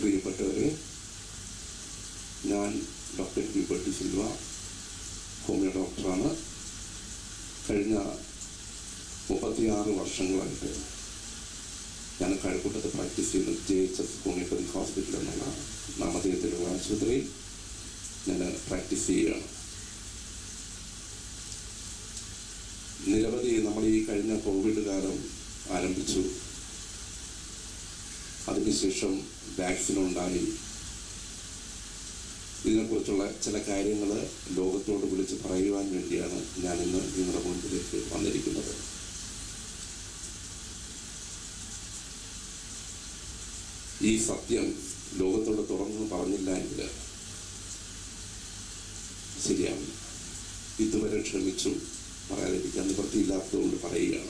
പ്രിയപ്പെട്ടവരെ ഞാൻ doctor Hubert Silva homeo ഡോക്ടറാണ് കഴിഞ്ഞ മുപ്പത്തിയാറ് വർഷങ്ങളായിട്ട് ഞാൻ കഴക്കൂട്ടത്ത് പ്രാക്ടീസ് ചെയ്യുന്ന J H S homoeopathy hospital എന്നുള്ള നാമധേയത്തിലുള്ള ആശുപത്രിയിൽ ഞാൻ പ്രാക്ടീസ് ചെയ്യുകയാണ് നിരവധി നമ്മൾ ഈ കഴിഞ്ഞ കോവിഡ് കാലം ആരംഭിച്ചു അതിനുശേഷം വാക്സിൻ ഉണ്ടായി ഇതിനെക്കുറിച്ചുള്ള ചില കാര്യങ്ങൾ ലോകത്തോട് വിളിച്ച് പറയുവാൻ വേണ്ടിയാണ് ഞാൻ ഇന്ന് നിങ്ങളുടെ മുൻപിലേക്ക് വന്നിരിക്കുന്നത് ഈ സത്യം ലോകത്തോട് തുറന്നു പറഞ്ഞില്ല എങ്കിൽ ശരിയാവില്ല ഇതുവരെ ക്ഷമിച്ചു പറയാതിരിക്കാൻ നിവൃത്തിയില്ലാത്തതുകൊണ്ട് പറയുകയാണ്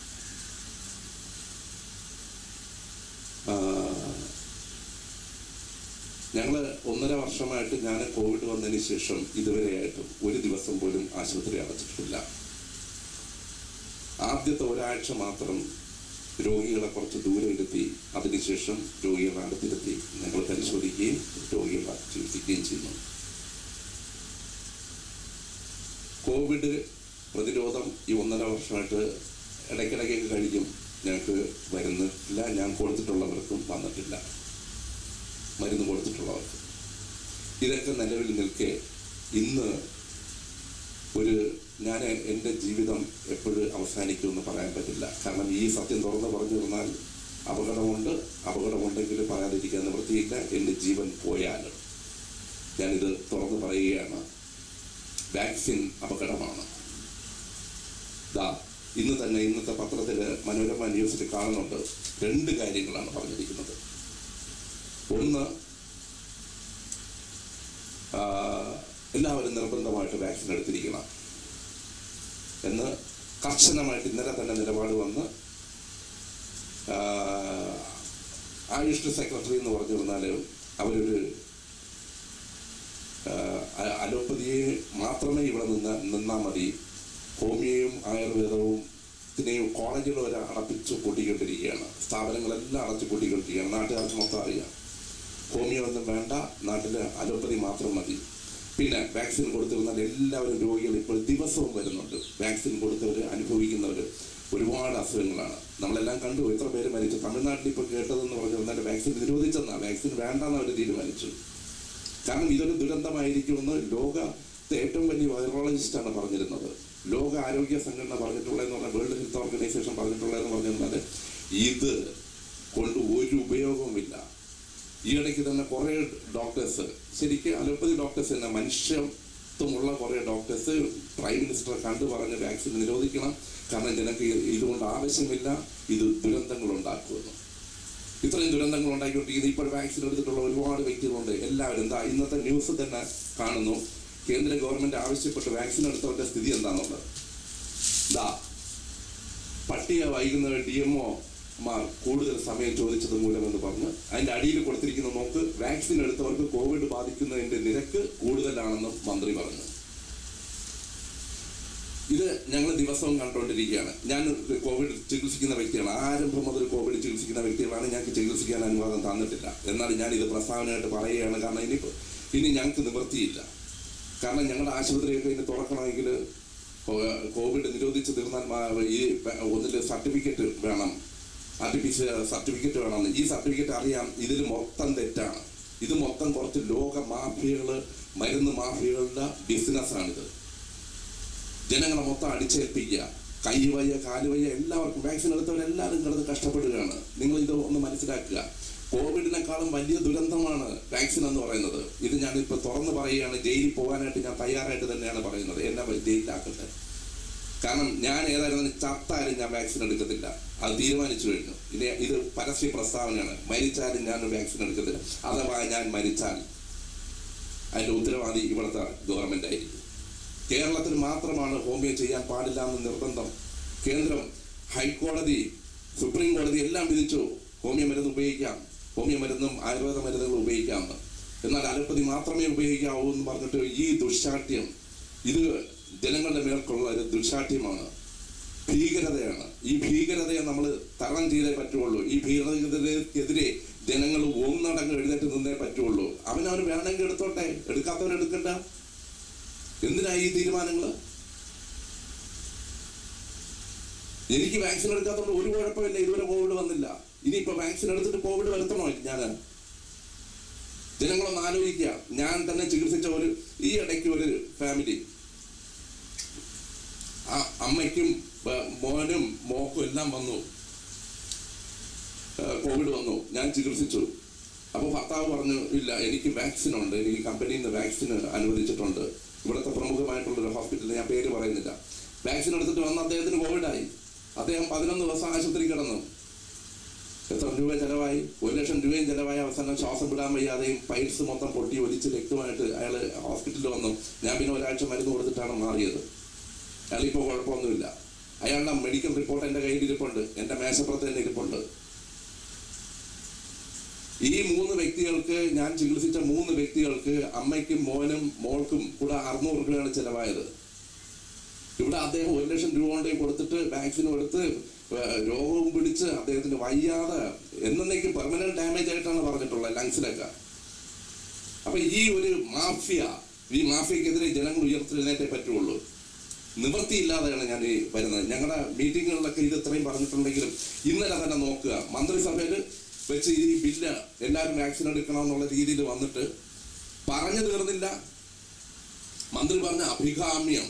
ഞങ്ങൾ ഒന്നര വർഷമായിട്ട് ഞാൻ കോവിഡ് വന്നതിന് ശേഷം ഇതുവരെയായിട്ടും ഒരു ദിവസം പോലും ആശുപത്രി അടച്ചിട്ടില്ല ആദ്യത്തെ ഒരാഴ്ച മാത്രം രോഗികളെ കുറച്ച് ദൂരെ ഇരുത്തി അതിനുശേഷം രോഗികളെ അടുത്തിരുത്തി ഞങ്ങൾ പരിശോധിക്കുകയും രോഗികളെ ചികിത്സിക്കുകയും ചെയ്യുന്നു കോവിഡ് പ്രതിരോധം ഈ ഒന്നര വർഷമായിട്ട് ഇടയ്ക്കിടയ്ക്കൊക്കെ കഴിക്കും ഞങ്ങൾക്ക് വരുന്നില്ല ഞാൻ കൊടുത്തിട്ടുള്ളവർക്കും വന്നിട്ടില്ല മരുന്ന് കൊടുത്തിട്ടുള്ളവർക്ക് ഇതൊക്കെ നിലവിൽ നിൽക്കെ ഇന്ന് ഒരു ഞാൻ എൻ്റെ ജീവിതം എപ്പോഴും അവസാനിക്കുമെന്ന് പറയാൻ പറ്റില്ല കാരണം ഈ സത്യം തുറന്ന് പറഞ്ഞു തന്നാൽ അപകടമുണ്ട് അപകടമുണ്ടെങ്കിൽ പറയാതിരിക്കാൻ നിവൃത്തിയില്ല എൻ്റെ ജീവൻ പോയാലും ഞാനിത് തുറന്ന് പറയുകയാണ് വാക്സിൻ അപകടമാണ് ദാ ഇന്ന് തന്നെ ഇന്നത്തെ പത്രത്തിൽ മനോരമ ന്യൂസിൽ കാണുന്നുണ്ട് രണ്ട് കാര്യങ്ങളാണ് പറഞ്ഞിരിക്കുന്നത് ഒന്ന് ആ, എല്ലാവരും നിർബന്ധമായിട്ട് വാക്സിൻ എടുത്തിരിക്കണം എന്ന് കർശനമായിട്ട് ഇന്നലെ തന്നെ നിലപാട് വന്ന് ആ, ആയുഷ് സെക്രട്ടറി എന്ന് പറഞ്ഞു പറഞ്ഞാൽ അവരൊരു ആ, അലോപ്പതിയെ മാത്രമേ ഇവിടെ നിന്ന് നിന്നാൽ മതി ഹോമിയോയും ആയുർവേദവും ഇതിനെയും കോളേജുകൾ വരെ അടപ്പിച്ച് കൂട്ടിക്കൊണ്ടിരിക്കുകയാണ് സ്ഥാപനങ്ങളെല്ലാം അടച്ചു കൂട്ടിക്കൊണ്ടിരിക്കുകയാണ് നാട്ടുകാർക്ക് മൊത്തം അറിയാം ഹോമിയോ ഒന്നും വേണ്ട നാട്ടിൽ അലോപ്പതി മാത്രം മതി പിന്നെ വാക്സിൻ കൊടുത്തിരുന്നാൽ എല്ലാവരും രോഗികൾ ഇപ്പോൾ ദിവസവും വരുന്നുണ്ട് വാക്സിൻ കൊടുത്തവർ അനുഭവിക്കുന്നവർ ഒരുപാട് അസുഖങ്ങളാണ് നമ്മളെല്ലാം കണ്ടു എത്ര പേര് മരിച്ചു തമിഴ്നാട്ടിൽ ഇപ്പോൾ കേട്ടതെന്ന് പറഞ്ഞു കഴിഞ്ഞാൽ വാക്സിൻ നിരോധിച്ചെന്നാ വാക്സിൻ വേണ്ടെന്ന് അവർ തീരുമാനിച്ചു കാരണം ഇതൊരു ദുരന്തമായിരിക്കുമെന്ന് ലോകത്തെ ഏറ്റവും വലിയ വൈറോളജിസ്റ്റാണ് പറഞ്ഞിരുന്നത് ലോക ആരോഗ്യ സംഘടന പറഞ്ഞിട്ടുള്ളതെന്ന് പറഞ്ഞാൽ വേൾഡ് ഹെൽത്ത് ഓർഗനൈസേഷൻ പറഞ്ഞിട്ടുള്ളതെന്ന് പറഞ്ഞിരുന്നാൽ ഇത് കൊണ്ട് ഒരു ഉപയോഗവുമില്ല ഈ ഇടയ്ക്ക് തന്നെ കുറേ ഡോക്ടേഴ്സ് ശരിക്കും അലോപ്പതി ഡോക്ടേഴ്സ് തന്നെ മനുഷ്യത്വമുള്ള കുറേ ഡോക്ടേഴ്സ് പ്രൈം മിനിസ്റ്ററെ കണ്ടു പറഞ്ഞ് വാക്സിൻ നിരോധിക്കണം കാരണം ജനക്ക് ഇത് ഇതുകൊണ്ട് ആവശ്യമില്ല ഇത് ദുരന്തങ്ങൾ ഉണ്ടാക്കുമെന്ന് ഇത്രയും ദുരന്തങ്ങൾ ഉണ്ടാക്കിക്കൊണ്ടിരിക്കുന്നത് ഇപ്പോൾ വാക്സിൻ എടുത്തിട്ടുള്ള ഒരുപാട് വ്യക്തികളുണ്ട് എല്ലാവരും എന്താ ഇന്നത്തെ ന്യൂസ് തന്നെ കാണുന്നു കേന്ദ്ര ഗവൺമെന്റ് ആവശ്യപ്പെട്ട് വാക്സിൻ എടുത്തവരുടെ സ്ഥിതി എന്താണെന്നുള്ളത് ദാ പട്ടിക വൈകുന്ന ഡി എം മാർ കൂടുതൽ സമയം ചോദിച്ചത് മൂലമെന്ന് പറഞ്ഞ് അതിന്റെ അടിയിൽ കൊടുത്തിരിക്കുന്ന നോക്ക് വാക്സിൻ എടുത്തവർക്ക് കോവിഡ് ബാധിക്കുന്നതിന്റെ നിരക്ക് കൂടുതലാണെന്നും മന്ത്രി പറഞ്ഞു ഇത് ഞങ്ങൾ ദിവസവും കണ്ടുകൊണ്ടിരിക്കുകയാണ് ഞാൻ ഒരു കോവിഡ് ചികിത്സിക്കുന്ന വ്യക്തിയാണ് ആരംഭം മുതൽ കോവിഡ് ചികിത്സിക്കുന്ന വ്യക്തികളാണ് ഞങ്ങൾക്ക് ചികിത്സിക്കാൻ അനുവാദം തന്നിട്ടില്ല എന്നാൽ ഞാൻ ഇത് പ്രസ്താവനയായിട്ട് പറയുകയാണ് കാരണം ഇനി ഇനി ഞങ്ങൾക്ക് നിവൃത്തിയില്ല കാരണം ഞങ്ങളുടെ ആശുപത്രിയൊക്കെ ഇനി തുറക്കണമെങ്കിൽ കോ- കോവിഡ് നിരോധിച്ച് തീർന്നാൽ മാ- ഈ ഒന്നിൽ സർട്ടിഫിക്കറ്റ് വേണം ആർട്ടിഫിഷ്യൽ സർട്ടിഫിക്കറ്റ് വേണം ഈ സർട്ടിഫിക്കറ്റ് അറിയാം ഇതിൽ മൊത്തം തെറ്റാണ് ഇത് മൊത്തം കുറച്ച് ലോക മാഫിയകള് മരുന്ന് മാഫിയകളുടെ ബിസിനസ്സാണിത് ജനങ്ങളെ മൊത്തം അടിച്ചേൽപ്പിക്കുക കൈ വയ്യ കാല് വയ്യ എല്ലാവർക്കും വാക്സിൻ എടുത്തവരെല്ലാവരും കിടന്ന് കഷ്ടപ്പെടുകയാണ് നിങ്ങൾ ഇത് ഒന്ന് മനസ്സിലാക്കുക കോവിഡിനെക്കാളും വലിയ ദുരന്തമാണ് വാക്സിൻ എന്ന് പറയുന്നത് ഇത് ഞാൻ ഇപ്പൊ തുറന്ന് പറയുകയാണ് ജയിലിൽ പോകാനായിട്ട് ഞാൻ തയ്യാറായിട്ട് തന്നെയാണ് പറയുന്നത് എന്നെ ജയിലിലാക്കട്ടെ കാരണം ഞാൻ ഏതായാലും ചത്താലും ഞാൻ വാക്സിൻ എടുക്കത്തില്ല അത് തീരുമാനിച്ചു കഴിഞ്ഞു ഇനി ഇത് പരസ്യ പ്രസ്താവനയാണ് മരിച്ചാലും ഞാൻ വാക്സിൻ എടുക്കത്തില്ല അഥവാ ഞാൻ മരിച്ചാൽ അതിന്റെ ഉത്തരവാദി ഇവിടുത്തെ ഗവൺമെന്റ് ആയിരിക്കും കേരളത്തിൽ മാത്രമാണ് ഹോമിയോ ചെയ്യാൻ പാടില്ല എന്ന് നിർബന്ധം കേന്ദ്രം ഹൈക്കോടതി സുപ്രീം കോടതി എല്ലാം വിധിച്ചു ഹോമിയോ മരുന്ന് ഉപയോഗിക്കാം ഹോമിയോ മരുന്നും ആയുർവേദ മരുന്നുകൾ ഉപയോഗിക്കാമെന്ന് എന്നാൽ അലോപ്പതി മാത്രമേ ഉപയോഗിക്കാവൂ എന്ന് പറഞ്ഞിട്ട് ഈ ദുശാഠ്യം ഇത് ജനങ്ങളുടെ മേൽക്കുള്ള ഒരു ദുശാഠ്യമാണ് ഭീകരതയാണ് ഈ ഭീകരതയെ നമ്മൾ തരണം ചെയ്തേ പറ്റുള്ളൂ ഈ ഭീകരതയ്ക്കെതിരെ ജനങ്ങൾ ഒന്നടങ്കം എഴുന്നേറ്റ് നിന്നേ പറ്റുള്ളൂ അവൻ അവന് വേണമെങ്കിൽ എടുത്തോട്ടെ എടുക്കാത്തവൻ എടുക്കണ്ട എന്തിനാ ഈ തീരുമാനങ്ങൾ എനിക്ക് വാക്സിൻ എടുക്കാത്തതുകൊണ്ട് ഒരു കുഴപ്പമില്ല ഇതുവരെ കോവിഡ് വന്നില്ല ഇനിയിപ്പോ വാക്സിൻ എടുത്തിട്ട് കോവിഡ് വരുത്തണോ ഞാൻ ജനങ്ങളൊന്ന് ആലോചിക്കുക ഞാൻ തന്നെ ചികിത്സിച്ച ഒരു ഈ ഇടയ്ക്ക് ഒരു ഫാമിലി ആ അമ്മയ്ക്കും ബ- മോനും മോക്കും എല്ലാം വന്നു ഏഹ് കോവിഡ് വന്നു ഞാൻ ചികിത്സിച്ചു അപ്പോൾ ഭർത്താവ് പറഞ്ഞു ഇല്ല എനിക്ക് വാക്സിൻ ഉണ്ട് എനിക്ക് കമ്പനിയിൽ നിന്ന് വാക്സിൻ അനുവദിച്ചിട്ടുണ്ട് ഇവിടുത്തെ പ്രമുഖമായിട്ടുള്ള ഒരു ഹോസ്പിറ്റലിൽ ഞാൻ പേര് പറയുന്നില്ല വാക്സിൻ എടുത്തിട്ട് വന്ന് അദ്ദേഹത്തിന് കോവിഡായി അദ്ദേഹം പതിനൊന്ന് ദിവസം ആശുപത്രി കിടന്നു എത്ര രൂപ ചെലവായി ഒരു ലക്ഷം രൂപയും ചെലവായി അവസാനം ശ്വാസം വിടാൻ വയ്യാതെയും പൈൽസ് മൊത്തം പൊട്ടി ഒലിച്ച് രക്തമായിട്ട് അയാൾ ഹോസ്പിറ്റലിൽ വന്നു ഞാൻ പിന്നെ ഒരാഴ്ച മരുന്ന് കൊടുത്തിട്ടാണ് മാറിയത് അയാൾ ഇപ്പോൾ കുഴപ്പമൊന്നുമില്ല അയാളുടെ മെഡിക്കൽ റിപ്പോർട്ട് എൻ്റെ കയ്യിൽ ഇരിപ്പുണ്ട് എൻ്റെ മേശപ്പുറത്ത് തന്നെ ഇരിപ്പുണ്ട് ഈ മൂന്ന് വ്യക്തികൾക്ക് ഞാൻ ചികിത്സിച്ച മൂന്ന് വ്യക്തികൾക്ക് അമ്മയ്ക്കും മോനും മോൾക്കും കൂടെ അറുന്നൂറ് രൂപയാണ് ചെലവായത് ഇവിടെ അദ്ദേഹം ഒരു ലക്ഷം രൂപ കൊണ്ട് കൊടുത്തിട്ട് വാക്സിൻ കൊടുത്ത് ഏഹ് രോഗവും പിടിച്ച് അദ്ദേഹത്തിന് വയ്യാതെ എന്നേക്കും പെർമനന്റ് ഡാമേജ് ആയിട്ടാണ് പറഞ്ഞിട്ടുള്ളത് ലങ്സിലൊക്കെ അപ്പൊ ഈ ഒരു മാഫിയ ഈ മാഫിയക്കെതിരെ ജനങ്ങൾ ഉയർത്തെഴുന്നേറ്റേ പറ്റുള്ളൂ നിവൃത്തിയില്ലാതെയാണ് ഞാൻ ഈ വരുന്നത് ഞങ്ങളുടെ മീറ്റിങ്ങുകളിലൊക്കെ ഇത് ഇത്രയും പറഞ്ഞിട്ടുണ്ടെങ്കിലും ഇന്നലെ തന്നെ നോക്കുക മന്ത്രിസഭയിൽ വെച്ച് ഈ ബില്ല് എല്ലാവരും വാക്സിൻ എടുക്കണം എന്നുള്ള രീതിയിൽ വന്നിട്ട് പറഞ്ഞു തീർന്നില്ല മന്ത്രി പറഞ്ഞ അഭികാമ്യം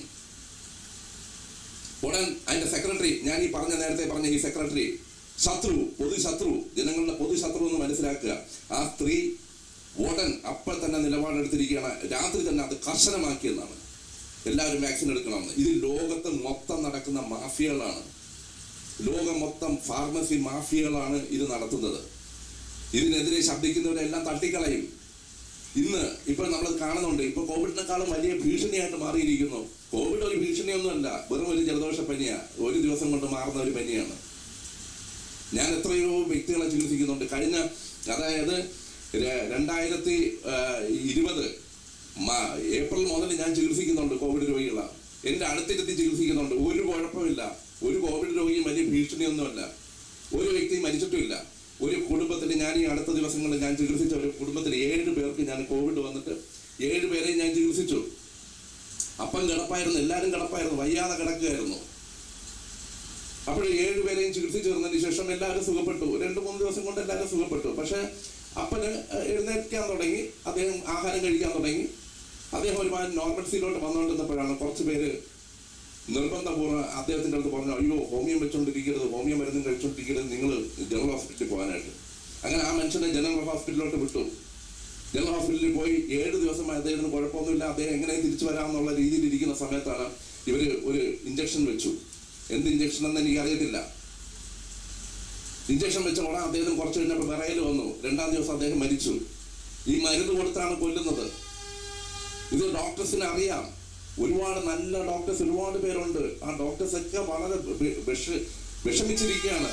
ഉടൻ അതിന്റെ സെക്രട്ടറി ഞാൻ ഈ പറഞ്ഞ നേരത്തെ പറഞ്ഞ ഈ സെക്രട്ടറി ശത്രു പൊതു ശത്രു ജനങ്ങളുടെ പൊതു ശത്രു എന്ന് മനസ്സിലാക്കുക ആ സ്ത്രീ ഉടൻ അപ്പോൾ തന്നെ നിലപാടെടുത്തിരിക്കുകയാണ് രാത്രി തന്നെ അത് കർശനമാക്കിയെന്നാണ് എല്ലാവരും വാക്സിൻ എടുക്കണമെന്ന് ഇത് ലോകത്ത് മൊത്തം നടക്കുന്ന മാഫിയകളാണ് ലോകം മൊത്തം ഫാർമസി മാഫിയകളാണ് ഇത് നടത്തുന്നത് ഇതിനെതിരെ ശബ്ദിക്കുന്നവരെല്ലാം തട്ടിക്കളയും ഇന്ന് ഇപ്പൊ നമ്മൾ കാണുന്നുണ്ട് ഇപ്പൊ കോവിഡിനെക്കാളും വലിയ ഭീഷണിയായിട്ട് മാറിയിരിക്കുന്നു കോവിഡ് ഒരു ഭീഷണിയൊന്നുമല്ല വെറും ഒരു ജലദോഷ പനിയാ ഒരു ദിവസം കൊണ്ട് മാറുന്ന ഒരു പനിയാണ് ഞാൻ എത്രയോ വ്യക്തികളെ ചികിത്സിക്കുന്നുണ്ട് കഴിഞ്ഞ അതായത് ര- രണ്ടായിരത്തി ആ, ഇരുപത് മ- ഏപ്രിൽ മുതൽ ഞാൻ ചികിത്സിക്കുന്നുണ്ട് കോവിഡ് രോഗികളെ എന്റെ അടുത്തിരുത്തി ചികിത്സിക്കുന്നുണ്ട് ഒരു കുഴപ്പമില്ല ഒരു കോവിഡ് രോഗിയും വലിയ ഭീഷണിയൊന്നുമല്ല ഒരു വ്യക്തി മരിച്ചിട്ടുമില്ല ഒരു കുടുംബത്തിൽ ഞാൻ ഈ അടുത്ത ദിവസങ്ങളിൽ ഞാൻ ചികിത്സിച്ച ഒരു കുടുംബത്തിൽ ഏഴ് പേർക്ക് ഞാൻ കോവിഡ് വന്നിട്ട് ഏഴ് പേരെയും ഞാൻ ചികിത്സിച്ചു അപ്പം കിടപ്പായിരുന്നു എല്ലാവരും കിടപ്പായിരുന്നു വയ്യാതെ കിടക്കുകയായിരുന്നു അപ്പോൾ ഏഴുപേരെയും ചികിത്സിച്ചു തീർന്നതിന് ശേഷം എല്ലാവരും സുഖപ്പെട്ടു രണ്ട് മൂന്ന് ദിവസം കൊണ്ട് എല്ലാവരും സുഖപ്പെട്ടു പക്ഷെ അപ്പന് ഏഹ്, എഴുന്നേൽക്കാൻ തുടങ്ങി അദ്ദേഹം ആഹാരം കഴിക്കാൻ തുടങ്ങി അദ്ദേഹം ഒരുമാതിരി നോർമൽസിയിലോട്ട് വന്നുകൊണ്ടിരുന്നപ്പോഴാണ് കുറച്ച് പേര് നിർബന്ധപൂർവ്വം അദ്ദേഹത്തിന്റെ അടുത്ത് പറഞ്ഞു അയ്യോ ഹോമിയം വെച്ചോണ്ടിരിക്കരുത് ഹോമിയോ മരുന്നും കഴിച്ചോണ്ടിരിക്കരുത് നിങ്ങൾ ജനറൽ ഹോസ്പിറ്റലിൽ പോകാനായിട്ട് അങ്ങനെ ആ മനുഷ്യനെ ജനറൽ ഹോസ്പിറ്റലിലോട്ട് വിട്ടു ജനറൽ ഹോസ്പിറ്റലിൽ പോയി ഏഴ് ദിവസം അദ്ദേഹത്തിന് കുഴപ്പമൊന്നുമില്ല അദ്ദേഹം എങ്ങനെ തിരിച്ചു വരാമെന്നുള്ള രീതിയിൽ ഇരിക്കുന്ന സമയത്താണ് ഇവര് ഒരു ഇഞ്ചക്ഷൻ വെച്ചു എന്ത് ഇഞ്ചക്ഷൻ എന്ന് എനിക്ക് അറിയത്തില്ല ഇഞ്ചക്ഷൻ വെച്ച ഉടനെ അദ്ദേഹത്തിന് കുറച്ച് കഴിഞ്ഞപ്പോൾ വിറയൽ വന്നു രണ്ടാം ദിവസം അദ്ദേഹം മരിച്ചു ഈ മരുന്ന് കൊടുത്താണ് കൊല്ലുന്നത് ഇത് ഡോക്ടേഴ്സിന് അറിയാം ഒരുപാട് നല്ല ഡോക്ടേഴ്സ് ഒരുപാട് പേരുണ്ട് ആ ഡോക്ടേഴ്സ് ഒക്കെ വളരെ വി- വിഷ വിഷമിച്ചിരിക്കുകയാണ്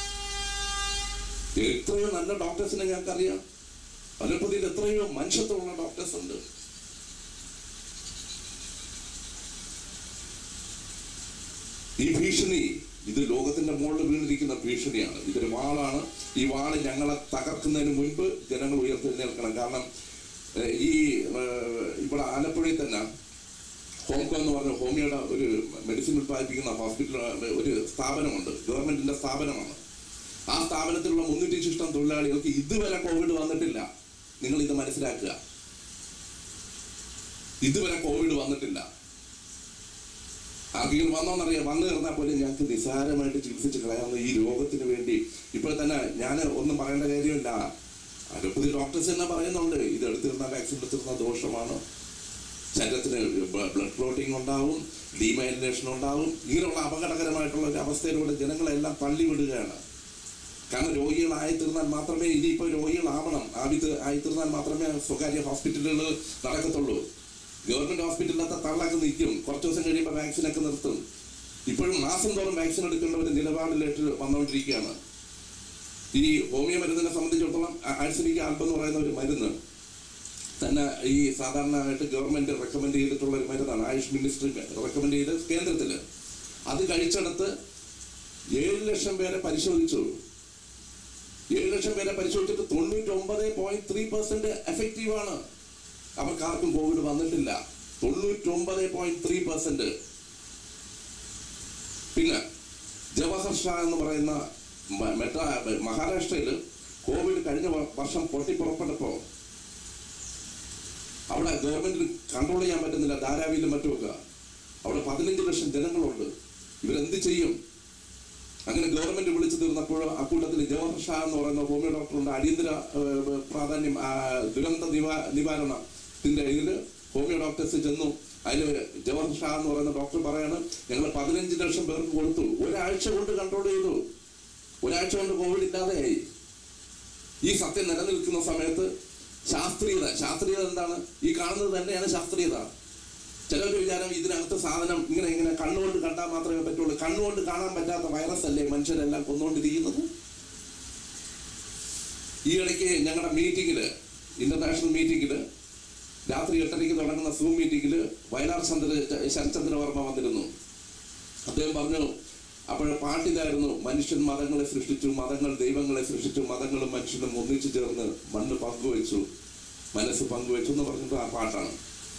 എത്രയോ നല്ല ഡോക്ടേഴ്സിനെ ഞങ്ങൾക്ക് അറിയാം അലോപ്പതിയിൽ എത്രയോ മനുഷ്യത്വമുള്ള ഡോക്ടേഴ്സ് ഉണ്ട് ഈ ഭീഷണി ഇത് ലോകത്തിന്റെ മുകളിൽ വീണിരിക്കുന്ന ഭീഷണിയാണ് ഇതൊരു വാളാണ് ഈ വാള് ഞങ്ങളെ തകർക്കുന്നതിന് മുൻപ് ജനങ്ങൾ ഉയർത്തെഴുന്നേൽക്കണം കാരണം ഏഹ്, ഈ ഏഹ്, ഇവിടെ ആലപ്പുഴയിൽ തന്നെ ഹോംകോ എന്ന് പറഞ്ഞ ഹോമിയോയുടെ ഒരു മെഡിസിൻ ഉത്പാദിപ്പിക്കുന്ന ഹോസ്പിറ്റൽ ഒരു സ്ഥാപനമുണ്ട് ഗവൺമെന്റിന്റെ സ്ഥാപനമാണ് ആ സ്ഥാപനത്തിലുള്ള മുന്നൂറ്റി ശിഷ്ടം തൊഴിലാളികൾക്ക് ഇതുവരെ കോവിഡ് വന്നിട്ടില്ല നിങ്ങൾ ഇത് മനസ്സിലാക്കുക ഇതുവരെ കോവിഡ് വന്നിട്ടില്ല ആർക്കെങ്കിലും വന്നോന്നറിയാം വന്നു തീർന്നാൽ പോലും ഞങ്ങൾക്ക് നിസ്സാരമായിട്ട് ചികിത്സിച്ച് കളയാവുന്ന ഈ രോഗത്തിന് വേണ്ടി ഇപ്പോൾ തന്നെ ഞാൻ ഒന്നും പറയേണ്ട കാര്യമില്ല അലോപ്പതി ഡോക്ടേഴ്സ് തന്നെ പറയുന്നുണ്ട് ഇത് എടുത്തിരുന്ന വാക്സിൻ എടുത്തിരുന്ന ദോഷമാണ് ശരീരത്തിന് ബ്ലഡ് ക്ലോട്ടിങ് ഉണ്ടാവും ഡീമൈലിനേഷൻ ഉണ്ടാവും ഇങ്ങനെയുള്ള അപകടകരമായിട്ടുള്ള ഒരു അവസ്ഥയിലൂടെ ജനങ്ങളെല്ലാം തള്ളിവിടുകയാണ് കാരണം രോഗികളായിത്തീർന്നാൽ മാത്രമേ ഇനിയിപ്പോൾ രോഗികളാവണം ആവി ആയിത്തീർന്നാൽ മാത്രമേ സ്വകാര്യ ഹോസ്പിറ്റലുകൾ നടക്കത്തുള്ളൂ ഗവൺമെന്റ് ഹോസ്പിറ്റലിലത്തെ തള്ളൊക്കെ നിൽക്കും കുറച്ച് ദിവസം കഴിയുമ്പോൾ വാക്സിനൊക്കെ നിർത്തും ഇപ്പോഴും മാസം തോറും വാക്സിൻ എടുക്കേണ്ട ഒരു നിലപാടിലേക്ക് വന്നുകൊണ്ടിരിക്കുകയാണ് ഈ ഹോമിയോ മരുന്നിനെ സംബന്ധിച്ചിടത്തോളം ആഴ്സനിക് ആൽബം എന്ന് പറയുന്ന ഒരു മരുന്ന് തന്നെ ഈ സാധാരണയായിട്ട് ഗവൺമെന്റ് റെക്കമെൻഡ് ചെയ്തിട്ടുള്ള ഒരു മരുന്നാണ് ആയുഷ് മിനിസ്ട്രി റെക്കമെൻഡ് ചെയ്ത് കേന്ദ്രത്തിൽ അത് കഴിച്ചെടുത്ത് ഏഴ് ലക്ഷം പേരെ പരിശോധിച്ചു ഏഴ് ലക്ഷം പേരെ പരിശോധിച്ചിട്ട് തൊണ്ണൂറ്റി ഒമ്പത് പോയിന്റ് ത്രീ പെർസെന്റ് എഫക്റ്റീവ് ആണ് അവർക്ക് ആർക്കും കോവിഡ് വന്നിട്ടില്ല തൊണ്ണൂറ്റി ഒമ്പത് പോയിന്റ് ത്രീ പെർസെന്റ് പിന്നെ ജവഹർ ഷാ എന്ന് പറയുന്ന മ- മെട്രാ മഹാരാഷ്ട്രയിൽ കോവിഡ് കഴിഞ്ഞ വ- വർഷം പൊട്ടി പുറപ്പെട്ടപ്പോ അവിടെ ഗവൺമെന്റിന് കൺട്രോൾ ചെയ്യാൻ പറ്റുന്നില്ല ധാരാവിയിലും മറ്റുമൊക്കെ അവിടെ പതിനഞ്ച് ലക്ഷം ജനങ്ങളുണ്ട് ഇവരെന്ത് ചെയ്യും അങ്ങനെ ഗവൺമെന്റ് വിളിച്ചു തീർന്നപ്പോൾ അക്കൂട്ടത്തിൽ ജവഹർ ഷാ എന്ന് പറയുന്ന ഹോമിയോ ഡോക്ടറുണ്ട് അടിയന്തര ഏഹ്, പ്രാധാന്യം ആ, ദുരന്ത നിവാ നിവാരണത്തിന്റെ ഇതിൽ ഹോമിയോ ഡോക്ടേഴ്സ് ചെന്നു അതിൽ ജവഹർ ഷാ എന്ന് പറയുന്ന ഡോക്ടർ പറയാണ് ഞങ്ങൾ പതിനഞ്ച് ലക്ഷം പേർക്ക് കൊടുത്തു ഒരാഴ്ച കൊണ്ട് കൺട്രോൾ ചെയ്തു ഒരാഴ്ച കൊണ്ട് കോവിഡ് ഇല്ലാതെയായി ഈ സത്യം നിലനിൽക്കുന്ന സമയത്ത് ശാസ്ത്രീയത ശാസ്ത്രീയത എന്താണ് ഈ കാണുന്നത് തന്നെയാണ് ശാസ്ത്രീയത ചിലർ വിചാരം ഇതിനകത്ത് സാധനം ഇങ്ങനെ ഇങ്ങനെ കണ്ണുകൊണ്ട് കണ്ടാൽ മാത്രമേ പറ്റുള്ളൂ കണ്ണുകൊണ്ട് കാണാൻ പറ്റാത്ത വൈറസ് അല്ലേ മനുഷ്യരെല്ലാം കൊന്നുകൊണ്ടിരിക്കുന്നത് ഈ ഇടയ്ക്ക് ഞങ്ങളുടെ മീറ്റിംഗില് ഇന്റർനാഷണൽ മീറ്റിംഗില് രാത്രി എട്ടരയ്ക്ക് തുടങ്ങുന്ന സൂം മീറ്റിംഗില് വയലാർ ചന്ദ്ര ശരചന്ദ്രവർമ്മ വന്നിരുന്നു അദ്ദേഹം പറഞ്ഞു അപ്പോൾ പാട്ടിലായിരുന്നു മനുഷ്യൻ മതങ്ങളെ സൃഷ്ടിച്ചു മതങ്ങൾ ദൈവങ്ങളെ സൃഷ്ടിച്ചു മതങ്ങളും മനുഷ്യനും ഒന്നിച്ചു ചേർന്ന് മണ്ണ് പങ്കുവെച്ചു മനസ്സ് പങ്കുവെച്ചു എന്ന് പറഞ്ഞിട്ട് ആ പാട്ടാണ്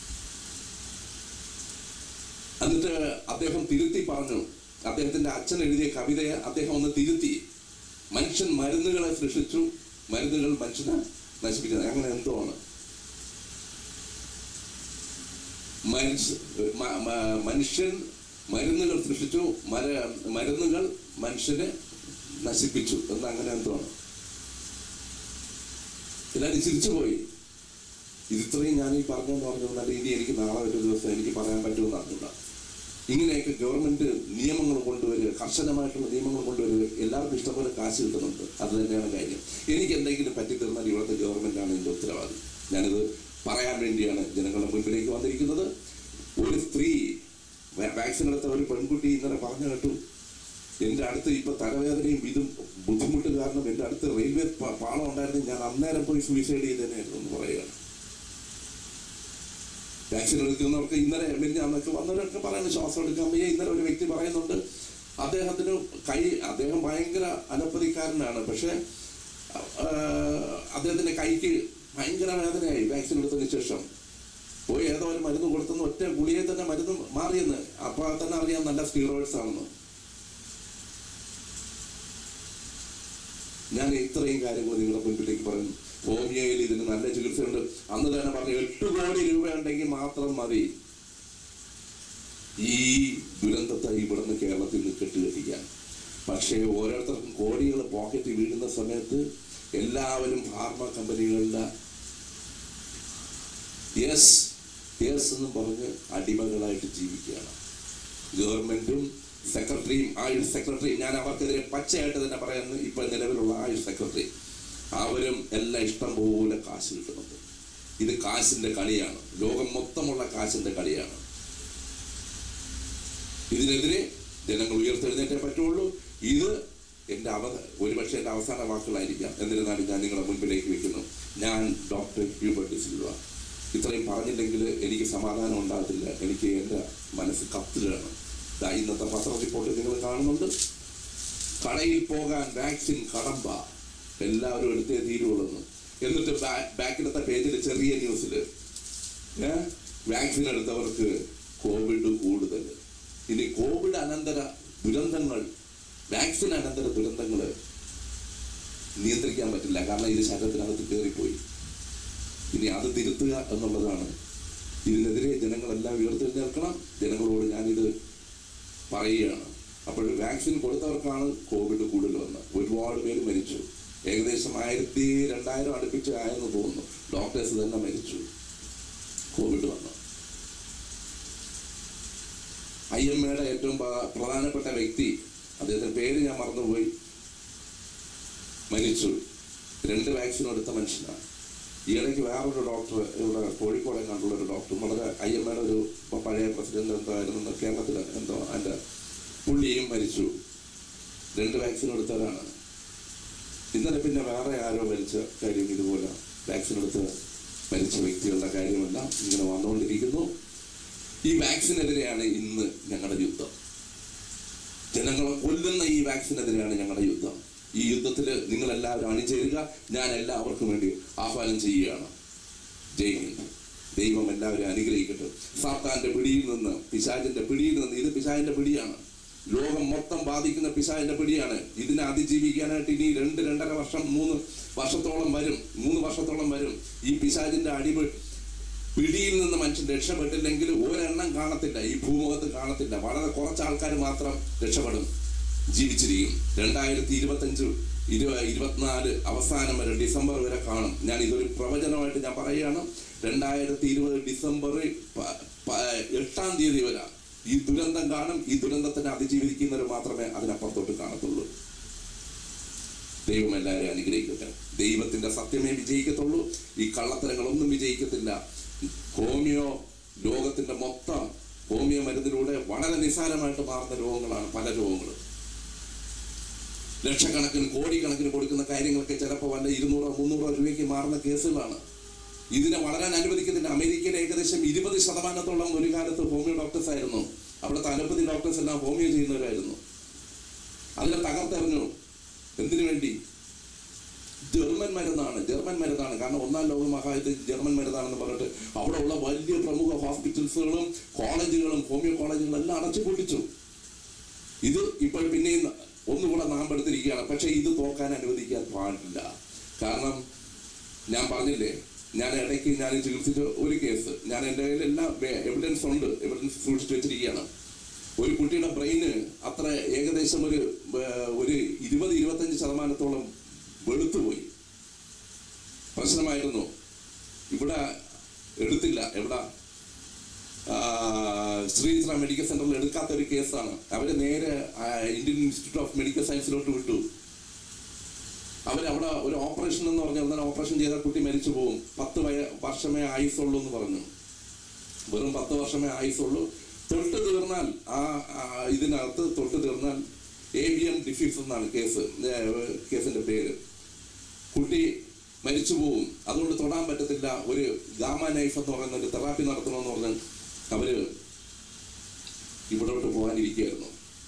എന്നിട്ട് അദ്ദേഹം തിരുത്തി പറഞ്ഞു അദ്ദേഹത്തിന്റെ അച്ഛൻ എഴുതിയ കവിതയെ അദ്ദേഹം ഒന്ന് തിരുത്തി മനുഷ്യൻ മരുന്നുകളെ സൃഷ്ടിച്ചു മരുന്നുകൾ മനുഷ്യനെ നശിപ്പിക്കുന്നത് അങ്ങനെ എന്തോ ആണ് മനുഷ്യ മ- മ- മനുഷ്യൻ മരുന്നുകൾ സൃഷ്ടിച്ചു മര മരുന്നുകൾ മനുഷ്യനെ നശിപ്പിച്ചു എന്ന് അങ്ങനെ എന്തോ ആണ് എല്ലാവരും ചിരിച്ചുപോയി ഇത് ഇത്രയും ഞാൻ ഈ പറഞ്ഞെന്ന് പറഞ്ഞാൽ ഇനി എനിക്ക് നാളെ ഒരു ദിവസം എനിക്ക് പറയാൻ പറ്റുമെന്ന് അറിഞ്ഞില്ല ഇങ്ങനെയൊക്കെ ഗവൺമെന്റ് നിയമങ്ങൾ കൊണ്ടുവരിക കർശനമായിട്ടുള്ള നിയമങ്ങൾ കൊണ്ടുവരിക എല്ലാവർക്കും ഇഷ്ടംപോലെ കാശ് കിട്ടുന്നുണ്ട് അത് തന്നെയാണ് കാര്യം എനിക്ക് എന്തെങ്കിലും പറ്റിത്തീർന്നാൽ ഇവിടുത്തെ ഗവൺമെന്റാണ് ഇതിന്റെ ഉത്തരവാദി ഞാനിത് പറയാൻ വേണ്ടിയാണ് ജനങ്ങളുടെ മുൻപിലേക്ക് വന്നിരിക്കുന്നത് ഒരു സ്ത്രീ വാ- വാക്സിൻ എടുത്ത ഒരു പെൺകുട്ടി ഇന്നലെ പറഞ്ഞു കേട്ടു എന്റെ അടുത്ത് ഇപ്പൊ തലവേദനയും ഇതും ബുദ്ധിമുട്ട് കാരണം എന്റെ അടുത്ത് റെയിൽവേ പ- പാളം ഉണ്ടായിരുന്നു ഞാൻ അന്നേരം പോയി സൂയിസൈഡ് ചെയ്തേനായിരുന്നു എന്ന് പറയുകയാണ് വാക്സിൻ എടുക്കുന്നവർക്ക് ഇന്നലെ മിനിഞ്ഞാന്നൊക്കെ വന്നവരൊക്കെ പറയുന്നു ശ്വാസം എടുക്കാൻ വയ്യ ഇന്നലെ ഒരു വ്യക്തി പറയുന്നുണ്ട് അദ്ദേഹത്തിന് കൈ അദ്ദേഹം ഭയങ്കര അലപ്പതിക്കാരനാണ് പക്ഷെ ആ, അദ്ദേഹത്തിന്റെ കൈക്ക് ഭയങ്കര വേദനയായി വാക്സിൻ എടുത്തതിന് ശേഷം പോയി ഏതോ ഒരു മരുന്ന് കൊടുത്തെന്ന് ഒറ്റ ഗുളിയെ തന്നെ മരുന്ന് മാറിയെന്ന് അപ്പൊ തന്നെ അറിയാം നല്ല സ്റ്റീറോയിഡ്സ് ആണെന്ന് ഞാൻ ഇത്രയും കാര്യങ്ങൾ നിങ്ങളുടെ മുൻപിലേക്ക് പറഞ്ഞു ഹോമിയോയിൽ ഇതിന് നല്ല ചികിത്സയുണ്ട് അന്ന് തന്നെ പറഞ്ഞു എട്ട് കോടി രൂപ ഉണ്ടെങ്കിൽ മാത്രം മതി ഈ ദുരന്തത്തെ ഇവിടുന്ന് കേരളത്തിൽ നിന്ന് കെട്ടുകെട്ടിക്കാൻ പക്ഷേ ഓരോരുത്തർക്കും കോടികൾ പോക്കറ്റിൽ വീഴുന്ന സമയത്ത് എല്ലാവരും ഫാർമ കമ്പനികളുടെ യെസ് യെസ് എന്ന് പറഞ്ഞ് അടിമകളായിട്ട് ജീവിക്കുകയാണ് ഗവൺമെന്റും സെക്രട്ടറിയും ആയുഷ് സെക്രട്ടറിയും ഞാൻ അവർക്കെതിരെ പച്ചയായിട്ട് തന്നെ പറയുന്നു ഇപ്പൊ നിലവിലുള്ള ആയുഷ് സെക്രട്ടറി അവരും എല്ലാം ഇഷ്ടം പോലെ കാശ് കിട്ടുന്നുണ്ട് ഇത് കാശിന്റെ കളിയാണ് ലോകം മൊത്തമുള്ള കാശിന്റെ കളിയാണ് ഇതിനെതിരെ ജനങ്ങൾ ഉയർത്തെഴുന്നേറ്റേ പറ്റുള്ളൂ ഇത് എന്റെ അവ ഒരുപക്ഷെ എന്റെ അവസാന വാക്കുകളായിരിക്കാം എന്നിരുന്നാലും ഞാൻ നിങ്ങളുടെ മുൻപിലേക്ക് വെക്കുന്നു ഞാൻ ഡോക്ടർ ഹ്യൂബർട്ട് സിൽവ ഇത്രയും പറഞ്ഞില്ലെങ്കിൽ എനിക്ക് സമാധാനം ഉണ്ടാകത്തില്ല എനിക്ക് എൻ്റെ മനസ്സ് കത്തുകയാണ് ദാ ഇന്നത്തെ പത്ര റിപ്പോർട്ട് നിങ്ങൾ കാണുന്നുണ്ട് കടയിൽ പോകാൻ വാക്സിൻ കടമ്പ എല്ലാവരും എടുത്തേ തീരുവുള്ളൂ എന്നിട്ട് ബാ- ബാക്കിലത്തെ പേജിൽ ചെറിയ ന്യൂസിൽ വാക്സിൻ എടുത്തവർക്ക് കോവിഡ് കൂടുതൽ ഇനി കോവിഡ് അനന്തര ദുരന്തങ്ങൾ വാക്സിൻ അനന്തര ദുരന്തങ്ങൾ നിയന്ത്രിക്കാൻ പറ്റില്ല കാരണം ഇത് ശരീരത്തിനകത്ത് കയറിപ്പോയി ഇനി അത് തിരുത്തുക എന്നുള്ളതാണ് ഇതിനെതിരെ ജനങ്ങളെല്ലാം ഉയർത്തെഴുന്നേൽക്കണം ജനങ്ങളോട് ഞാനിത് പറയുകയാണ് അപ്പോൾ വാക്സിൻ കൊടുത്തവർക്കാണ് കോവിഡ് കൂടുതൽ വന്നത് ഒരുപാട് പേര് മരിച്ചു ഏകദേശം ആയിരത്തി രണ്ടായിരം അടുപ്പിച്ച് ആയെന്ന് തോന്നുന്നു ഡോക്ടേഴ്സ് തന്നെ മരിച്ചു കോവിഡ് വന്നു ഐ എം എയുടെ ഏറ്റവും പ്ര- പ്രധാനപ്പെട്ട വ്യക്തി അദ്ദേഹത്തിന്റെ പേര് ഞാൻ മറന്നുപോയി മരിച്ചു രണ്ട് വാക്സിൻ എടുത്ത മനുഷ്യനാണ് ഈ ഇടയ്ക്ക് വേറൊരു ഡോക്ടർ ഇവിടെ കോഴിക്കോടെ കണ്ടുള്ള ഒരു ഡോക്ടർ വളരെ ഐ എം എയുടെ ഒരു പഴയ പ്രസിഡന്റ് എന്തായിരുന്നു കേരളത്തിൽ എന്തോ അതിന്റെ പുള്ളിയും മരിച്ചു രണ്ട് വാക്സിൻ എടുത്തവരാണ് ഇന്നലെ പിന്നെ വേറെ ആരോ മരിച്ച കാര്യം ഇതുപോലെ വാക്സിൻ എടുത്ത് മരിച്ച വ്യക്തികളുടെ കാര്യമെല്ലാം ഇങ്ങനെ വന്നുകൊണ്ടിരിക്കുന്നു ഈ വാക്സിനെതിരെയാണ് ഇന്ന് ഞങ്ങളുടെ യുദ്ധം ജനങ്ങളെ കൊല്ലുന്ന ഈ വാക്സിനെതിരെയാണ് ഞങ്ങളുടെ യുദ്ധം ഈ യുദ്ധത്തിൽ നിങ്ങൾ എല്ലാവരും അണിചേരുക ഞാൻ എല്ലാവർക്കും വേണ്ടി ആഹ്വാനം ചെയ്യുകയാണ് ജയ് ഹിന്ദ് ദൈവം എല്ലാവരും അനുഗ്രഹിക്കട്ടെ സാത്താന്റെ പിടിയിൽ നിന്ന് പിശാചിന്റെ പിടിയിൽ നിന്ന് ഇത് പിശാചിന്റെ പിടിയാണ് ലോകം മൊത്തം ബാധിക്കുന്ന പിശാചിന്റെ പിടിയാണ് ഇതിനെ അതിജീവിക്കാനായിട്ട് ഇനി രണ്ട് രണ്ടര വർഷം മൂന്ന് വർഷത്തോളം വരും മൂന്ന് വർഷത്തോളം വരും ഈ പിശാചിന്റെ അടിപൊളി പിടിയിൽ നിന്ന് മനുഷ്യൻ രക്ഷപ്പെട്ടില്ലെങ്കിൽ ഒരെണ്ണം കാണത്തില്ല ഈ ഭൂമുഖത്ത് കാണത്തില്ല വളരെ കുറച്ച് ആൾക്കാർ മാത്രം രക്ഷപ്പെടും ജീവിച്ചിരിക്കും രണ്ടായിരത്തി ഇരുപത്തഞ്ച് ഇരുപ ഇരുപത്തിനാല് അവസാനം വരെ ഡിസംബർ വരെ കാണും ഞാൻ ഇതൊരു പ്രവചനമായിട്ട് ഞാൻ പറയുകയാണ് രണ്ടായിരത്തി ഇരുപത് ഡിസംബർ പ- പ- എട്ടാം തീയതി വരെ ഈ ദുരന്തം കാണും ഈ ദുരന്തത്തിനെ അതിജീവിക്കുന്നവർ മാത്രമേ അതിനപ്പുറത്തോട്ട് കാണത്തുള്ളൂ ദൈവം എല്ലാവരെയും അനുഗ്രഹിക്കട്ടെ ദൈവത്തിന്റെ സത്യമേ വിജയിക്കത്തുള്ളൂ ഈ കള്ളത്തരങ്ങളൊന്നും വിജയിക്കത്തില്ല ഹോമിയോ ലോകത്തിന്റെ മൊത്തം ഹോമിയോ മരുന്നിലൂടെ വളരെ നിസ്സാരമായിട്ട് മാറുന്ന രോഗങ്ങളാണ് പല രോഗങ്ങളും ലക്ഷക്കണക്കിന് കോടിക്കണക്കിന് കൊടുക്കുന്ന കാര്യങ്ങളൊക്കെ ചിലപ്പോൾ വല്ല ഇരുന്നൂറോ മുന്നൂറോ രൂപയ്ക്ക് മാറുന്ന കേസുകളാണ് ഇതിനെ വളരാൻ അനുവദിക്കുന്നില്ല അമേരിക്കയിൽ ഏകദേശം ഇരുപത് ശതമാനത്തോളം ഒരു കാലത്ത് ഹോമിയോ ഡോക്ടേഴ്സ് ആയിരുന്നു അവിടുത്തെ അലോപ്പതി ഡോക്ടേഴ്സ് എല്ലാം ഹോമിയോ ചെയ്യുന്നവരായിരുന്നു അതിനെ തകർത്തെറിഞ്ഞു എന്തിനു വേണ്ടി ജർമ്മൻ മരുന്നാണ് ജർമ്മൻ മരുന്നാണ് കാരണം ഒന്നാം ലോക മഹായുദ്ധത്തിൽ ജർമ്മൻ മരുന്നാണെന്ന് പറഞ്ഞിട്ട് അവിടെ ഉള്ള വലിയ പ്രമുഖ ഹോസ്പിറ്റൽസുകളും കോളേജുകളും ഹോമിയോ കോളേജുകളും എല്ലാം അടച്ചു പൊട്ടിച്ചു ഇത് ഇപ്പോൾ പിന്നെയും ഒന്നുകൂടെ നാമ്പെടുത്തിരിക്കുകയാണ് പക്ഷെ ഇത് തോക്കാൻ അനുവദിക്കാൻ പാടില്ല കാരണം ഞാൻ പറഞ്ഞില്ലേ ഞാൻ ഇടയ്ക്ക് ഞാൻ ചികിത്സിച്ച ഒരു കേസ് ഞാൻ എൻ്റെ കയ്യിൽ എല്ലാം എവിഡൻസ് ഉണ്ട് എവിഡൻസ് സൂക്ഷിച്ചു വെച്ചിരിക്കുകയാണ് ഒരു കുട്ടിയുടെ ബ്രെയിന് അത്ര ഏകദേശം ഒരു ഏർ, ഒരു ഇരുപത് ഇരുപത്തഞ്ച് ശതമാനത്തോളം വെളുത്തുപോയി പ്രശ്നമായിരുന്നു ഇവിടെ എടുത്തില്ല എവിടെ ആ, ശ്രീചിത്ര മെഡിക്കൽ സെന്ററിൽ എടുക്കാത്ത ഒരു കേസാണ് അവര് നേരെ ആ, ഇന്ത്യൻ ഇൻസ്റ്റിറ്റ്യൂട്ട് ഓഫ് മെഡിക്കൽ സയൻസിലോട്ട് വിട്ടു അവരവിടെ ഒരു ഓപ്പറേഷൻ എന്ന് പറഞ്ഞാൽ എന്നാൽ ഓപ്പറേഷൻ ചെയ്താൽ കുട്ടി മരിച്ചു പോകും പത്ത് വയ വർഷമേ ആയുസുള്ളൂ എന്ന് പറഞ്ഞു വെറും പത്ത് വർഷമേ ആയുസുള്ളൂ തൊട്ട് തീർന്നാൽ ആ ആ, ഇതിനകത്ത് തൊട്ട് തീർന്നാൽ ഏവിയം ഡിഫീസ് എന്നാണ് കേസ് ഏ, കേസിന്റെ പേര് കുട്ടി മരിച്ചു പോകും അതുകൊണ്ട് തൊടാൻ പറ്റത്തില്ല ഒരു ഗാമ നൈഫ് എന്ന് പറയുന്ന ഒരു തെറാപ്പി നടത്തണമെന്ന് പറഞ്ഞ് അവര് ഇവിടോട്ട് പോകാനിരിക്കുകയായിരുന്നു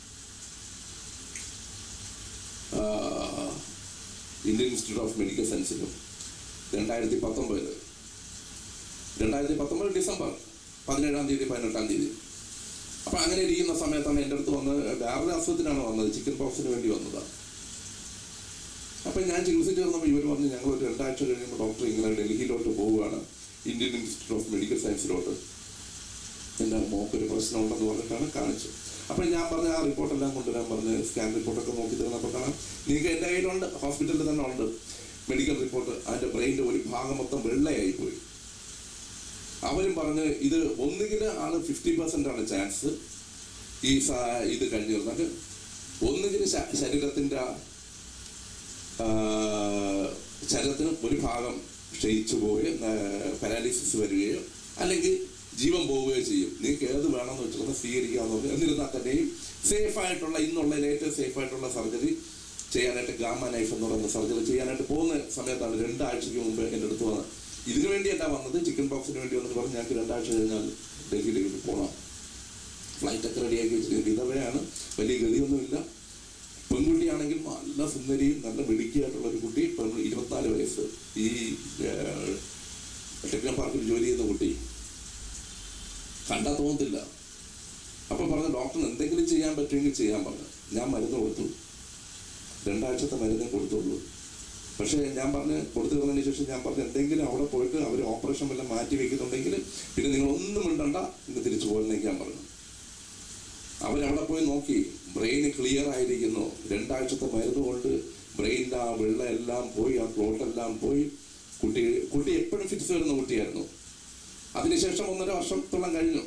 ആ, ഇന്ത്യൻ ഇൻസ്റ്റിറ്റ്യൂട്ട് ഓഫ് മെഡിക്കൽ സയൻസിലും രണ്ടായിരത്തി പത്തൊമ്പത് രണ്ടായിരത്തി പത്തൊമ്പത് ഡിസംബർ പതിനേഴാം തീയതി പതിനെട്ടാം തീയതി അപ്പൊ അങ്ങനെ ഇരിക്കുന്ന സമയത്താണ് എൻ്റെ അടുത്ത് വന്ന് വേറൊരു അസുഖത്തിനാണ് വന്നത് ചിക്കൻ പോക്സിന് വേണ്ടി വന്നതാണ് അപ്പൊ ഞാൻ ചികിത്സിച്ച് വന്നപ്പോൾ ഇവർ പറഞ്ഞു ഞങ്ങൾ ഒരു രണ്ടാഴ്ച കഴിയുമ്പോൾ ഡോക്ടർ ഇങ്ങനെ ഡൽഹിയിലോട്ട് പോവുകയാണ് ഇന്ത്യൻ ഇൻസ്റ്റിറ്റ്യൂട്ട് ഓഫ് മെഡിക്കൽ സയൻസിലോട്ട് എൻ്റെ മോക്കൊരു പ്രശ്നമുണ്ടെന്ന് പറഞ്ഞിട്ടാണ് കാണിച്ചത് അപ്പൊ ഞാൻ പറഞ്ഞ ആ റിപ്പോർട്ടെല്ലാം കൊണ്ടുവരാൻ പറഞ്ഞ് സ്കാൻ റിപ്പോർട്ടൊക്കെ നോക്കി തന്നപ്പോൾ കാണാം നിങ്ങൾക്ക് എൻ്റെ കയ്യിലുണ്ട് ഹോസ്പിറ്റലിൽ തന്നെ ഉണ്ട് മെഡിക്കൽ റിപ്പോർട്ട് അതിന്റെ ബ്രെയിനിന്റെ ഒരു ഭാഗം മൊത്തം വെള്ളയായി പോയി അവരും പറഞ്ഞ് ഇത് ഒന്നുകിൽ ആണ് ഫിഫ്റ്റി പെർസെന്റ് ആണ് ചാൻസ് ഈ സ- ഇത് കഴിഞ്ഞു തീർന്നാൽ ഒന്നുകിൽ ശ- ശരീരത്തിന്റെ ആ, ശരീരത്തിന് ഒരു ഭാഗം ക്ഷയിച്ചു പോവുകയോ പാരാലിസിസ് വരികയോ അല്ലെങ്കിൽ ജീവൻ പോവുകയോ ചെയ്യും നിങ്ങൾക്ക് ഏത് വേണമെന്ന് വെച്ചിട്ട് സ്വീകരിക്കാമെന്ന് പറഞ്ഞു എന്നിരുന്നാൽ തന്നെയും സേഫ് ആയിട്ടുള്ള ഇന്നുള്ള ഏറ്റവും സേഫ് ആയിട്ടുള്ള സർജറി ചെയ്യാനായിട്ട് ഗാമ നൈഫ് എന്ന് പറയുന്ന സർജറി ചെയ്യാനായിട്ട് പോകുന്ന സമയത്താണ് രണ്ടാഴ്ചയ്ക്ക് മുമ്പ് എൻ്റെ അടുത്ത് വന്നത് ഇതിനു വേണ്ടിയല്ല വന്നത് ചിക്കൻ ബോക്സിന് വേണ്ടി വന്നിട്ട് പറഞ്ഞ് ഞങ്ങൾക്ക് രണ്ടാഴ്ച കഴിഞ്ഞാൽ ഡൽഹിയിലേക്ക് പോകണം ഫ്ലൈറ്റ് ഒക്കെ റെഡിയാക്കി വെച്ചിട്ടുണ്ട് വിധവയാണ് വലിയ ഗതിയൊന്നുമില്ല പെൺകുട്ടിയാണെങ്കിൽ നല്ല സുന്ദരിയും നല്ല മിടുക്കിയായിട്ടുള്ള ഒരു കുട്ടി പെൺ ഇരുപത്തിനാല് വയസ്സ് ഈ ടെക്നോ പാർക്കിൽ ജോലി ചെയ്യുന്ന കുട്ടി കണ്ടാ തോന്നത്തില്ല അപ്പൊ പറഞ്ഞു ഡോക്ടറിന് എന്തെങ്കിലും ചെയ്യാൻ പറ്റുമെങ്കിൽ ചെയ്യാൻ പറഞ്ഞു ഞാൻ മരുന്ന് കൊടുത്തു രണ്ടാഴ്ചത്തെ മരുന്നേ കൊടുത്തുള്ളൂ പക്ഷേ ഞാൻ പറഞ്ഞ് കൊടുത്തു തീർന്നതിന് ശേഷം ഞാൻ പറഞ്ഞു എന്തെങ്കിലും അവിടെ പോയിട്ട് അവർ ഓപ്പറേഷൻ വല്ലതും മാറ്റി വെക്കുന്നുണ്ടെങ്കിൽ പിന്നെ നിങ്ങൾ ഒന്നും മിണ്ടണ്ട ഇന്ന് തിരിച്ചു പോകുന്നേക്ക് ഞാൻ പറഞ്ഞു അവരവിടെ പോയി നോക്കി ബ്രെയിൻ ക്ലിയർ ആയിരിക്കുന്നു രണ്ടാഴ്ചത്തെ മരുന്ന് കൊണ്ട് ബ്രെയിനിന്റെ ആ വെള്ളം എല്ലാം പോയി ആ ക്ലോട്ട് എല്ലാം പോയി കുട്ടി കുട്ടി എപ്പോഴും ഫിക്സ് വരുന്ന കുട്ടിയായിരുന്നു അതിനുശേഷം ഒന്നര വർഷത്തോളം കഴിഞ്ഞു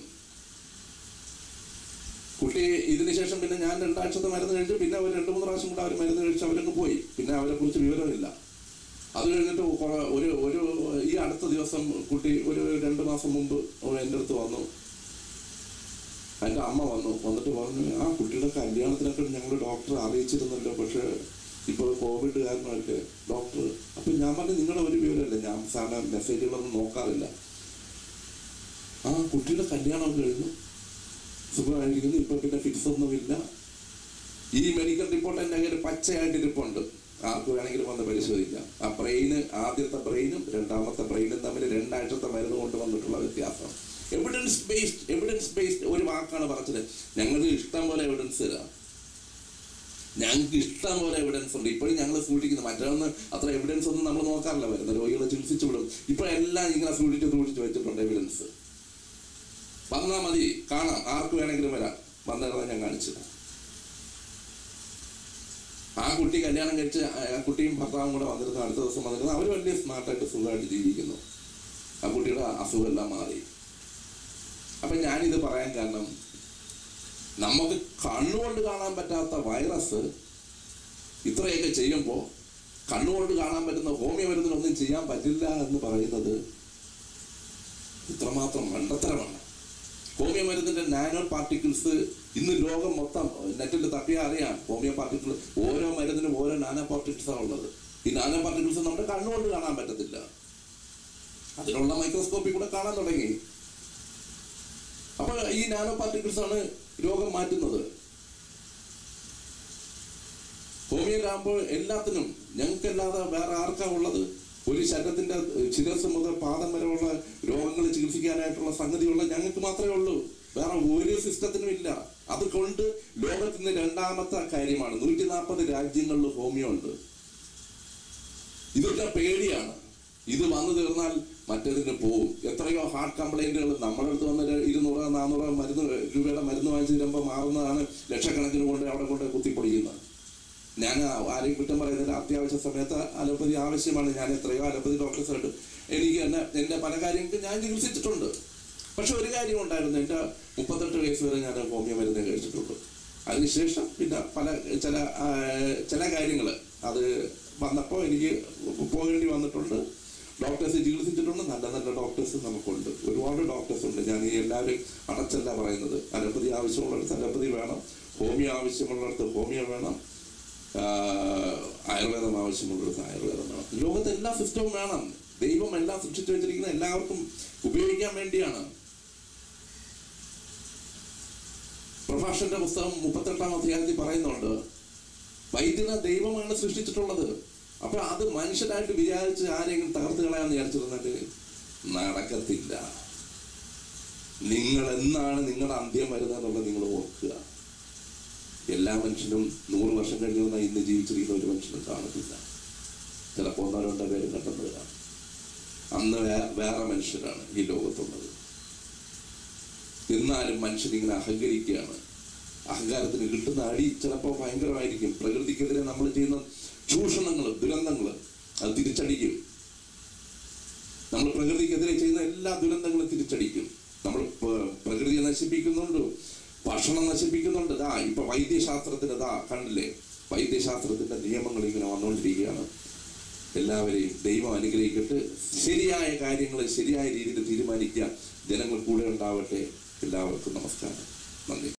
കുട്ടി ഇതിനുശേഷം പിന്നെ ഞാൻ രണ്ടാഴ്ചത്തെ മരുന്ന് കഴിച്ചു പിന്നെ അവർ രണ്ട് മൂന്ന് പ്രാവശ്യം കൂടെ അവർ മരുന്ന് കഴിച്ച് അവരൊക്കെ പോയി പിന്നെ അവരെ കുറിച്ച് വിവരമില്ല അത് കഴിഞ്ഞിട്ട് കുറെ- ഒരു ഒരു ഈ അടുത്ത ദിവസം കുട്ടി ഒരു രണ്ട് മാസം മുമ്പ് എൻ്റെ അടുത്ത് വന്നു എൻ്റെ അമ്മ വന്നു വന്നിട്ട് പറഞ്ഞു ആ കുട്ടിയുടെ കല്യാണത്തിനൊക്കെ ഞങ്ങൾ ഡോക്ടറെ അറിയിച്ചിരുന്നല്ലോ പക്ഷെ ഇപ്പോൾ കോവിഡ് കാരണമായിട്ട് ഡോക്ടർ അപ്പം ഞാൻ പറഞ്ഞു നിങ്ങളുടെ ഒരു വിവരമല്ല ഞാൻ സാധാരണ മെസ്സേജുകളൊന്നും നോക്കാറില്ല ആ കുട്ടിയുടെ കല്യാണമൊക്കെ കഴിഞ്ഞു സുഖമായിരിക്കുന്നു ഇപ്പൊ പിന്നെ ഫിക്സ് ഒന്നുമില്ല ഈ മെഡിക്കൽ റിപ്പോർട്ട് എൻ്റെ കയ്യിൽ പച്ചയായിട്ട് ഇരിപ്പുണ്ട് ആർക്ക് വേണമെങ്കിലും വന്ന് പരിശോധിക്കാം ആ ബ്രെയിന് ആദ്യത്തെ ബ്രെയിനും രണ്ടാമത്തെ ബ്രെയിനും തമ്മിൽ രണ്ടാഴ്ചത്തെ മരുന്ന് കൊണ്ട് വന്നിട്ടുള്ള വ്യത്യാസം എവിഡൻസ് ബേസ്ഡ് എവിഡൻസ് ബേസ്ഡ് ഒരു വാക്കാണ് പറഞ്ഞത് ഞങ്ങൾക്ക് ഇഷ്ടം പോലെ എവിഡൻസ് തരാം ഞങ്ങൾക്ക് ഇഷ്ടം പോലെ എവിഡൻസ് ഉണ്ട് ഇപ്പോഴും ഞങ്ങൾ സൂക്ഷിക്കുന്നു മറ്റൊന്ന് അത്ര എവിഡൻസ് ഒന്നും നമ്മൾ നോക്കാറില്ല വരുന്ന രോഗികളെ ചികിത്സിച്ചു വിടും ഇപ്പോഴെല്ലാം ഇങ്ങനെ സൂക്ഷിച്ച് സൂക്ഷിച്ച് വെച്ചിട്ടുണ്ട് എവിഡൻസ് വന്നാൽ മതി കാണാം ആർക്ക് വേണമെങ്കിലും വരാം വന്നിരുന്ന ഞാൻ കാണിച്ചു തരാം. ആ കുട്ടി കല്യാണം കഴിച്ച് ആ കുട്ടിയും ഭർത്താവും കൂടെ വന്നിരുന്ന അടുത്ത ദിവസം വന്നിരുന്നു അവർ വലിയ സ്മാർട്ടായിട്ട് സുഖമായിട്ട് ജീവിക്കുന്നു ആ കുട്ടിയുടെ അസുഖമെല്ലാം മാറി അപ്പൊ ഞാനിത് പറയാൻ കാരണം നമുക്ക് കണ്ണുകൊണ്ട് കാണാൻ പറ്റാത്ത വൈറസ് ഇത്രയൊക്കെ ചെയ്യുമ്പോൾ കണ്ണുകൊണ്ട് കാണാൻ പറ്റുന്ന ഹോമിയോ മരുന്നിനൊന്നും ചെയ്യാൻ പറ്റില്ല എന്ന് പറയുന്നത് ഇത്രമാത്രം മണ്ടത്തരമാണ് ഹോമിയോ മരുന്നിന്റെ നാനോ പാർട്ടിക്കിൾസ് ഇന്ന് ലോകം മൊത്തം നെറ്റിൽ തപ്പിയാൽ അറിയാം ഹോമിയോ പാർട്ടിക്കിൾ ഓരോ മരുന്നിനും ഓരോ നാനോ പാർട്ടിക്കിൾസാണ് ഉള്ളത് ഈ നാനോ പാർട്ടിക്കിൾസ് നമ്മുടെ കണ്ണുകൊണ്ട് കാണാൻ പറ്റത്തില്ല അതിനുള്ള മൈക്രോസ്കോപ്പിൽ കൂടെ കാണാൻ തുടങ്ങി അപ്പൊ ഈ നാനോ പാർട്ടിക്കിൾസ് ആണ് രോഗം മാറ്റുന്നത് ഹോമിയോയിലാകുമ്പോൾ എല്ലാത്തിനും ഞങ്ങൾക്കല്ലാതെ വേറെ ആർക്കാ ഉള്ളത് ഒരു ശരീരത്തിന്റെ ശിരസ് മുതൽ പാദം വരെയുള്ള രോഗങ്ങൾ ചികിത്സിക്കാനായിട്ടുള്ള സംഗതിയുള്ള ഞങ്ങൾക്ക് മാത്രമേ ഉള്ളൂ വേറെ ഒരു സിസ്റ്റത്തിനും ഇല്ല അതുകൊണ്ട് ലോകത്തിന് രണ്ടാമത്തെ കാര്യമാണ് നൂറ്റി നാൽപ്പത് രാജ്യങ്ങളിൽ ഹോമിയോ ഉണ്ട് ഇതൊക്കെ പേടിയാണ് ഇത് വന്നു തീർന്നാൽ മറ്റേതിന് പോവും എത്രയോ ഹാർട്ട് കംപ്ലൈന്റുകൾ നമ്മുടെ അടുത്ത് വന്ന് ഒരു ഇരുന്നൂറ് നാനൂറ് മരുന്ന് രൂപയുടെ മരുന്ന് വാങ്ങിച്ച് തരുമ്പോൾ മാറുന്നതാണ് ലക്ഷക്കണക്കിന് കൊണ്ട് അവിടെ കൊണ്ട് കുത്തിപ്പൊടിക്കുന്നത് ഞാൻ ആരെയും കുറ്റം പറയുന്നില്ല അത്യാവശ്യ സമയത്ത് അലോപ്പതി ആവശ്യമാണ് ഞാൻ എത്രയോ അലോപ്പതി ഡോക്ടേഴ്സ് ഉണ്ട് എനിക്ക് തന്നെ എൻ്റെ പല കാര്യങ്ങൾക്കും ഞാൻ ചികിത്സിച്ചിട്ടുണ്ട് പക്ഷെ ഒരു കാര്യം ഉണ്ടായിരുന്നു എൻ്റെ മുപ്പത്തെട്ട് വയസ്സ് വരെ ഞാൻ ഹോമിയോ മരുന്നേ കഴിച്ചിട്ടുള്ളൂ അതിനുശേഷം പിന്നെ പല ചില ആ, ചില കാര്യങ്ങൾ അത് വന്നപ്പോൾ എനിക്ക് പോകേണ്ടി വന്നിട്ടുണ്ട് ഡോക്ടേഴ്സ് ചികിത്സിച്ചിട്ടുണ്ട് നല്ല നല്ല ഡോക്ടേഴ്സ് നമുക്കുണ്ട് ഒരുപാട് ഡോക്ടേഴ്സ് ഉണ്ട് ഞാൻ ഈ എല്ലാവരും അടച്ചല്ല പറയുന്നത് അലോപ്പതി ആവശ്യമുള്ളിടത്ത് അലോപ്പതി വേണം ഹോമിയോ ആവശ്യമുള്ളിടത്ത് ഹോമിയോ വേണം ആഹ് ആയുർവേദം ആവശ്യമുള്ളിടത്ത് ആയുർവേദം വേണം ലോകത്ത് എല്ലാ സിസ്റ്റവും വേണം ദൈവം എല്ലാം സൃഷ്ടിച്ചു വെച്ചിരിക്കുന്ന എല്ലാവർക്കും ഉപയോഗിക്കാൻ വേണ്ടിയാണ് പ്രഭാഷന്റെ പുസ്തകം മുപ്പത്തെട്ടാം അധ്യായത്തിൽ പറയുന്നുണ്ട് വൈദ്യനെ ദൈവമാണ് സൃഷ്ടിച്ചിട്ടുള്ളത് അപ്പൊ അത് മനുഷ്യരായിട്ട് വിചാരിച്ച് ആരെങ്കിലും തകർത്ത് കളയാന്ന് വിചാരിച്ചിരുന്നിട്ട് നടക്കത്തില്ല നിങ്ങൾ എന്നാണ് നിങ്ങളുടെ അന്ത്യം വരുന്നതെന്നുള്ളത് നിങ്ങൾ ഓർക്കുക എല്ലാ മനുഷ്യനും നൂറ് വർഷം കഴിഞ്ഞിരുന്ന ഇന്ന് ജീവിച്ചിരിക്കുന്ന ഒരു മനുഷ്യനും കാണത്തില്ല ചിലപ്പോൾ ഒന്നോ രണ്ടോ പേര് കണ്ടെന്ന് വരാം അന്ന് വേ- വേറെ മനുഷ്യരാണ് ഈ ലോകത്തുള്ളത് എന്നാലും മനുഷ്യൻ ഇങ്ങനെ അഹങ്കരിക്കുകയാണ് അഹങ്കാരത്തിന് കിട്ടുന്ന അടി ചിലപ്പോൾ ഭയങ്കരമായിരിക്കും പ്രകൃതിക്കെതിരെ നമ്മൾ ചെയ്യുന്ന ചൂഷണങ്ങൾ ദുരന്തങ്ങൾ അത് തിരിച്ചടിക്കും നമ്മൾ പ്രകൃതിക്കെതിരെ ചെയ്യുന്ന എല്ലാ ദുരന്തങ്ങളും തിരിച്ചടിക്കും നമ്മൾ പ- പ്രകൃതിയെ നശിപ്പിക്കുന്നുണ്ട് ഭക്ഷണം നശിപ്പിക്കുന്നുണ്ട് ദാ ഇപ്പൊ വൈദ്യശാസ്ത്രത്തിന് ദാ കണ്ടില്ലേ വൈദ്യശാസ്ത്രത്തിന്റെ നിയമങ്ങൾ ഇങ്ങനെ വന്നുകൊണ്ടിരിക്കുകയാണ് എല്ലാവരെയും ദൈവം അനുഗ്രഹിക്കട്ടെ ശരിയായ കാര്യങ്ങൾ ശരിയായ രീതിയിൽ തീരുമാനിക്കുക ജനങ്ങൾ കൂടെ ഉണ്ടാവട്ടെ എല്ലാവർക്കും നമസ്കാരം നന്ദി